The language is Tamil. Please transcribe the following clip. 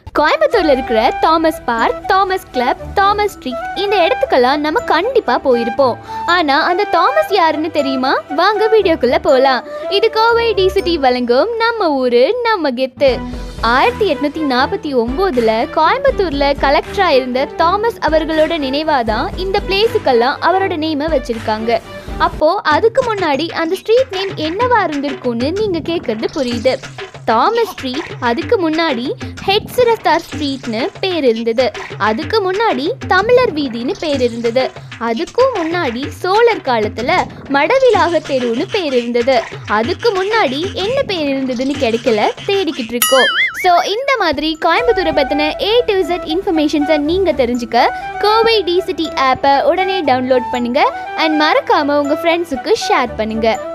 கோயம்புத்தூர்ல இருக்கிற Thomas Park Thomas Club Thomas Street இந்த இடத்துக்கெல்லாம் நம்ம கண்டிப்பா போயிருப்போம் ஆனா அந்த தாமஸ் யாருன்னு தெரியுமா வாங்க வீடியோக்குள்ள போலாம் இது கோவை டிசிடி வழங்கும் நம்ம ஊரு நம்ம கெத்து ஆயிரத்தி எட்நூத்தி நாற்பத்தி ஒம்போதுல கோயம்புத்தூர்ல கலெக்டரா இருந்த தாமஸ் அவர்களோட நினைவாதான் இந்த பிளேஸுக்கெல்லாம் அவரோட நேமை வச்சிருக்காங்க அப்போ அதுக்கு முன்னாடி அந்த ஸ்ட்ரீட் நேம் என்னவா இருந்திருக்கும்னு நீங்க கேட்கறது புரியுது தாமஸ் ஸ்ட்ரீட் அதுக்கு முன்னாடி ஹெட்சிரஸ்தார் ஸ்ட்ரீட்னு பேர் இருந்தது அதுக்கு முன்னாடி தமிழர் வீதின்னு பேர் இருந்தது அதுக்கும் முன்னாடி சோழர் காலத்துல மடவிலாக தெருவுன்னு பேர் இருந்தது அதுக்கு முன்னாடி என்ன பேர் இருந்ததுன்னு கிடைக்கல தேடிக்கிட்டு இருக்கோம் ஸோ இந்த மாதிரி கோயம்புத்தூரை பற்றின ஏ டு Z இன்ஃபர்மேஷன்ஸை நீங்கள் தெரிஞ்சுக்க கோவை டிசிட்டி ஆப்பை உடனே டவுன்லோட் பண்ணுங்க அண்ட் மறக்காம உங்கள் ஃப்ரெண்ட்ஸுக்கு ஷேர் பண்ணுங்க